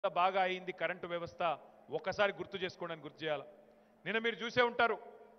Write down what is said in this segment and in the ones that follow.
బాగా అయింది కరెంటు వ్యవస్థ ఒక్కసారి గుర్తు చేసుకోండి అని గుర్తు చేయాలి నిన్న మీరు చూసే ఉంటారు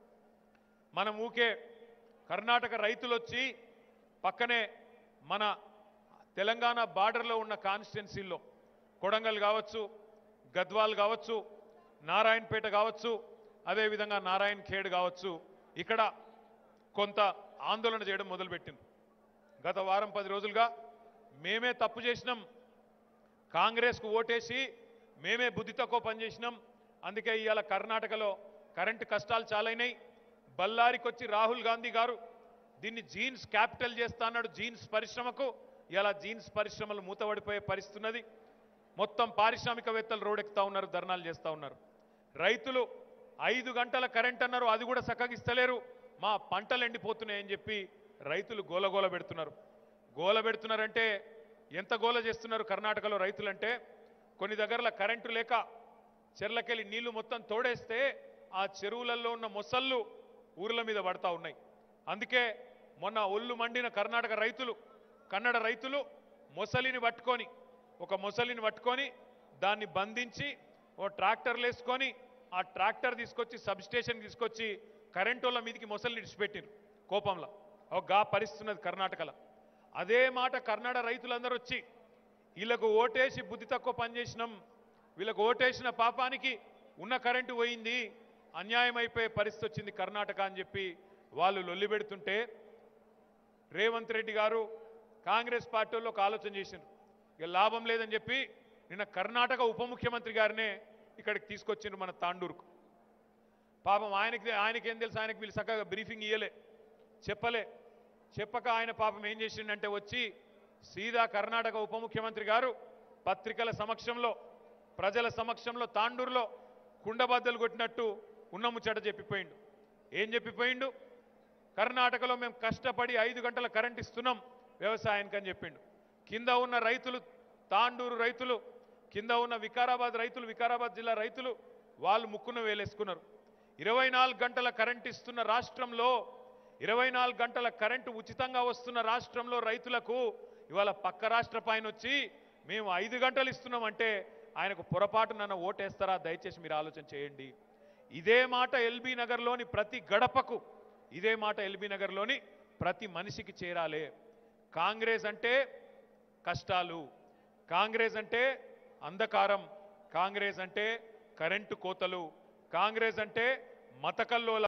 మనం ఊకే కర్ణాటక రైతులు వచ్చి పక్కనే మన తెలంగాణ బార్డర్లో ఉన్న కాన్స్టిట్యున్సీల్లో కొడంగల్ కావచ్చు గద్వాల్ కావచ్చు నారాయణపేట కావచ్చు అదేవిధంగా నారాయణ్ ఖేడ్ కావచ్చు ఇక్కడ కొంత ఆందోళన చేయడం మొదలుపెట్టింది గత వారం పది రోజులుగా మేమే తప్పు చేసినాం కాంగ్రెస్కు ఓటేసి మేమే బుద్ధి తక్కువ పనిచేసినాం అందుకే ఇవాళ కర్ణాటకలో కరెంటు కష్టాలు చాలైనాయి బళ్ళారికి వచ్చి రాహుల్ గాంధీ గారు దీన్ని జీన్స్ క్యాపిటల్ చేస్తా అన్నాడు జీన్స్ పరిశ్రమకు ఇలా జీన్స్ పరిశ్రమలు మూతపడిపోయే పరిస్థితి ఉన్నది మొత్తం పారిశ్రామికవేత్తలు రోడెక్కుతా ఉన్నారు ధర్నాలు చేస్తూ ఉన్నారు రైతులు ఐదు గంటల కరెంట్ అన్నారు అది కూడా చక్కగిస్తలేరు మా పంటలు ఎండిపోతున్నాయని చెప్పి రైతులు గోలగోల పెడుతున్నారు గోల పెడుతున్నారంటే ఎంత గోల చేస్తున్నారు కర్ణాటకలో రైతులంటే కొన్ని దగ్గరలో కరెంటు లేక చెర్లకెళ్ళి నీళ్లు మొత్తం తోడేస్తే ఆ చెరువులలో ఉన్న మొసళ్ళు ఊర్ల మీద పడతా ఉన్నాయి అందుకే మొన్న ఒళ్ళు మండిన కర్ణాటక రైతులు కన్నడ రైతులు మొసలిని పట్టుకొని ఒక మొసలిని పట్టుకొని దాన్ని బంధించి ఓ ట్రాక్టర్లు వేసుకొని ఆ ట్రాక్టర్ తీసుకొచ్చి సబ్ స్టేషన్ తీసుకొచ్చి కరెంటు వాళ్ళ మీదకి మొసలిని ఇడిచిపెట్టిరు కోపంలో ఒక గా పరిస్తున్నది కర్ణాటకలో అదే మాట కన్నడ రైతులందరూ వచ్చి వీళ్ళకు ఓటేసి బుద్ధి తక్కువ పనిచేసినాం వీళ్ళకు ఓటేసిన పాపానికి ఉన్న కరెంటు పోయింది అన్యాయం అయిపోయే పరిస్థితి వచ్చింది కర్ణాటక అని చెప్పి వాళ్ళు లొల్లి పెడుతుంటే రేవంత్ రెడ్డి గారు కాంగ్రెస్ పార్టీ వాళ్ళు ఒక ఆలోచన చేసిండ్రు ఇక లాభం లేదని చెప్పి నిన్న కర్ణాటక ఉప ముఖ్యమంత్రి గారినే ఇక్కడికి తీసుకొచ్చిండ్రు మన తాండూరుకు పాపం ఆయనకి ఆయనకేం తెలుసు ఆయనకి వీళ్ళు చక్కగా బ్రీఫింగ్ ఇయ్యలే చెప్పలే చెప్పక ఆయన పాపం ఏం చేసిండంటే వచ్చి సీదా కర్ణాటక ఉప ముఖ్యమంత్రి గారు పత్రికల సమక్షంలో ప్రజల సమక్షంలో తాండూరులో కుండబద్దలు కొట్టినట్టు ఉన్న ముచ్చట చెప్పిపోయిండు ఏం చెప్పిపోయిండు కర్ణాటకలో మేము కష్టపడి ఐదు గంటల కరెంట్ ఇస్తున్నాం వ్యవసాయానికి అని చెప్పిండు కింద ఉన్న రైతులు తాండూరు రైతులు కింద ఉన్న వికారాబాద్ రైతులు వికారాబాద్ జిల్లా రైతులు వాళ్ళు ముక్కున వేలేసుకున్నారు ఇరవై నాలుగు గంటల కరెంట్ ఇస్తున్న రాష్ట్రంలో ఇరవై నాలుగు గంటల కరెంటు ఉచితంగా వస్తున్న రాష్ట్రంలో రైతులకు ఇవాళ పక్క రాష్ట్ర పైన వచ్చి మేము ఐదు గంటలు ఇస్తున్నామంటే ఆయనకు పొరపాటు నన్ను ఓటేస్తారా దయచేసి మీరు ఆలోచన చేయండి ఇదే మాట ఎల్బీ నగర్లోని ప్రతి గడపకు ఇదే మాట ఎల్బీ నగర్లోని ప్రతి మనిషికి చేరాలే కాంగ్రెస్ అంటే కష్టాలు కాంగ్రెస్ అంటే అంధకారం కాంగ్రెస్ అంటే కరెంటు కోతలు కాంగ్రెస్ అంటే మతకల్లోల